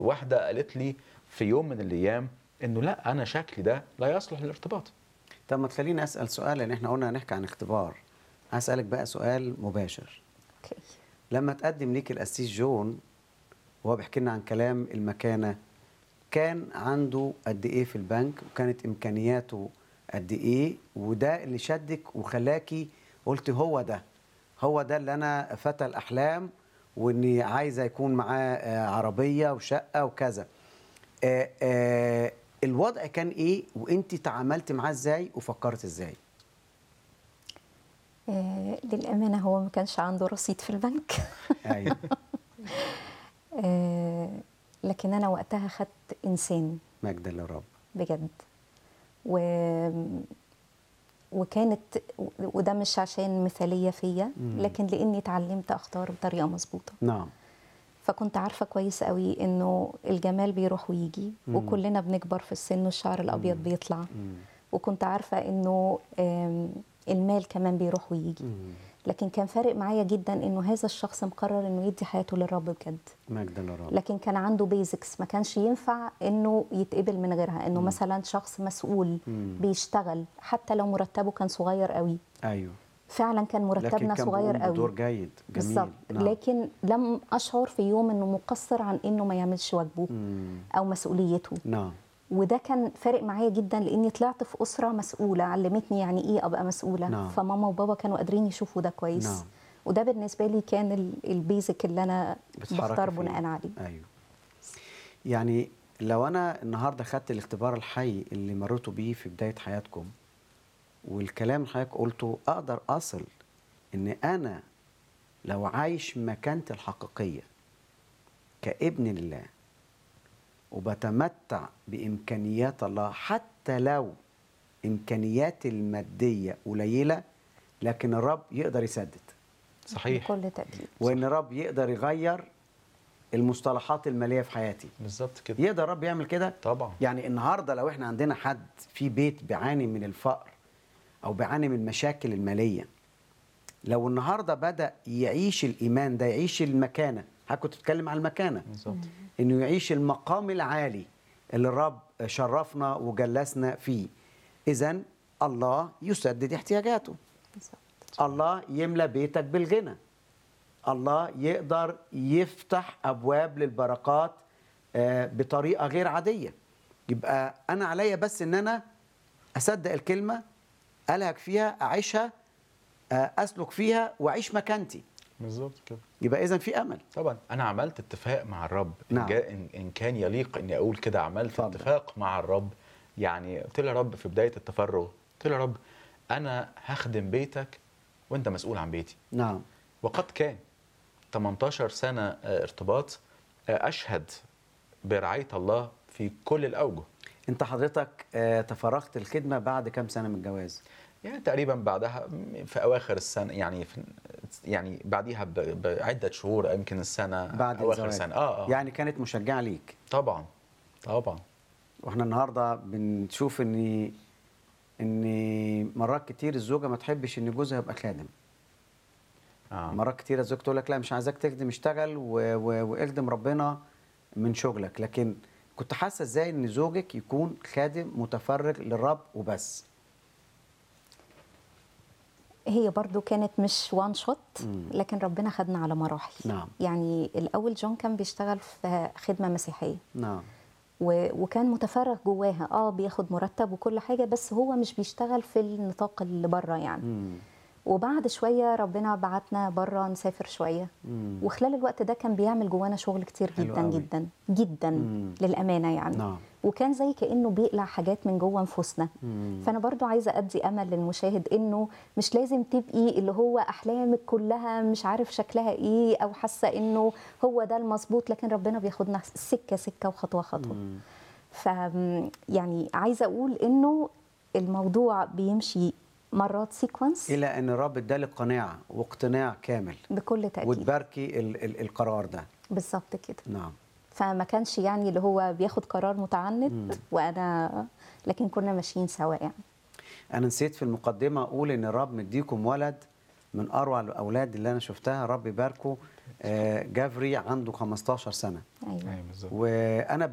واحده قالت لي في يوم من الايام انه لا انا شكلي ده لا يصلح للارتباط طب ما تخليني اسال سؤال لان احنا قلنا هنحكي عن اختبار هسالك بقى سؤال مباشر اوكي لما تقدم ليك القسيس جون وهو بيحكي لنا عن كلام المكانه كان عنده قد ايه في البنك وكانت امكانياته قد ايه وده اللي شدك وخلاكي قلت هو ده هو ده اللي انا فتى الاحلام واني عايزه يكون معاه آه، عربيه وشقه وكذا آه، آه، الوضع كان ايه وانت تعاملت معاه ازاي وفكرت ازاي آه للامانه هو ما كانش عنده رصيد في البنك ايوه آه لكن انا وقتها خدت انسان مجد للرب بجد و وكانت وده مش عشان مثاليه فيا مم. لكن لاني اتعلمت اختار بطريقه مظبوطه نعم فكنت عارفه كويس قوي انه الجمال بيروح ويجي مم. وكلنا بنكبر في السن والشعر الابيض مم. بيطلع مم. وكنت عارفه انه آم، المال كمان بيروح ويجي مم. لكن كان فارق معايا جدا انه هذا الشخص مقرر انه يدي حياته للرب بجد مجد للرب لكن كان عنده بيزكس ما كانش ينفع انه يتقبل من غيرها انه مم. مثلا شخص مسؤول مم. بيشتغل حتى لو مرتبه كان صغير قوي ايوه فعلا كان لكن مرتبنا كان صغير بيقوم بدور قوي جيد جميل بالظبط نعم. لكن لم اشعر في يوم انه مقصر عن انه ما يعملش واجبه مم. او مسؤوليته نعم وده كان فارق معايا جدا لاني طلعت في اسره مسؤوله علمتني يعني ايه ابقى مسؤوله نعم. فماما وبابا كانوا قادرين يشوفوا ده كويس نعم. وده بالنسبه لي كان ال- البيزك اللي انا بتتحركي بختار فيه. بناء عليه ايوه يعني لو انا النهارده خدت الاختبار الحي اللي مريتوا بيه في بدايه حياتكم والكلام اللي حضرتك قلته اقدر اصل ان انا لو عايش مكانتي الحقيقيه كابن لله وبتمتع بامكانيات الله حتى لو امكانياتي الماديه قليله لكن الرب يقدر يسدد صحيح بكل تاكيد وان الرب يقدر يغير المصطلحات الماليه في حياتي بالظبط كده يقدر الرب يعمل كده طبعا يعني النهارده لو احنا عندنا حد في بيت بيعاني من الفقر او بيعاني من المشاكل الماليه لو النهارده بدا يعيش الايمان ده يعيش المكانه حضرتك كنت بتتكلم على المكانه بالظبط انه يعيش المقام العالي اللي الرب شرفنا وجلسنا فيه اذا الله يسدد احتياجاته بالظبط الله يملى بيتك بالغنى الله يقدر يفتح ابواب للبركات آه، بطريقه غير عاديه يبقى انا عليا بس ان انا اصدق الكلمه الهك فيها اعيشها آه، اسلك فيها واعيش مكانتي بالظبط كده يبقى اذا في امل طبعا انا عملت اتفاق مع الرب إن نعم. جا- إن, ان كان يليق اني اقول كده عملت اتفضل. اتفاق مع الرب يعني قلت له يا رب في بدايه التفرغ قلت له يا رب انا هخدم بيتك وانت مسؤول عن بيتي نعم وقد كان 18 سنه آه، ارتباط آه، اشهد برعايه الله في كل الاوجه انت حضرتك آه، تفرغت الخدمه بعد كام سنه من الجواز يعني تقريبا بعدها في اواخر السنه يعني في يعني بعديها ب- بعده شهور يمكن السنه بعد اواخر الزواج السنه اه اه يعني كانت مشجعه ليك طبعا طبعا واحنا النهارده بنشوف ان ان مرات كتير الزوجه ما تحبش ان جوزها يبقى خادم آه. مرات كتير الزوج تقول لك لا مش عايزاك تخدم اشتغل و... و... واخدم ربنا من شغلك لكن كنت حاسه ازاي ان زوجك يكون خادم متفرغ للرب وبس هي برضو كانت مش وان شوت مم. لكن ربنا خدنا على مراحل نعم. يعني الاول جون كان بيشتغل في خدمه مسيحيه نعم و- وكان متفرغ جواها اه بياخد مرتب وكل حاجه بس هو مش بيشتغل في النطاق اللي بره يعني مم. وبعد شويه ربنا بعتنا بره نسافر شويه مم. وخلال الوقت ده كان بيعمل جوانا شغل كتير حلو جدا قوي. جدا جدا مم. للامانه يعني نعم. وكان زي كانه بيقلع حاجات من جوه نفوسنا مم. فانا برضو عايزه ادي امل للمشاهد انه مش لازم تبقي اللي هو احلامك كلها مش عارف شكلها ايه او حاسه انه هو ده المظبوط لكن ربنا بياخدنا سكه سكه وخطوه خطوه مم. ف يعني عايزه اقول انه الموضوع بيمشي مرات سيكونس الى ان الرب ادالك قناعه واقتناع كامل بكل تاكيد وتباركي ال... ال... القرار ده بالظبط كده نعم فما كانش يعني اللي هو بياخد قرار مم. متعند وانا لكن كنا ماشيين سوا يعني انا نسيت في المقدمه اقول ان الرب مديكم ولد من اروع الاولاد اللي انا شفتها الرب يباركه آه، جافري عنده 15 سنه ايوه ايوه بالظبط وانا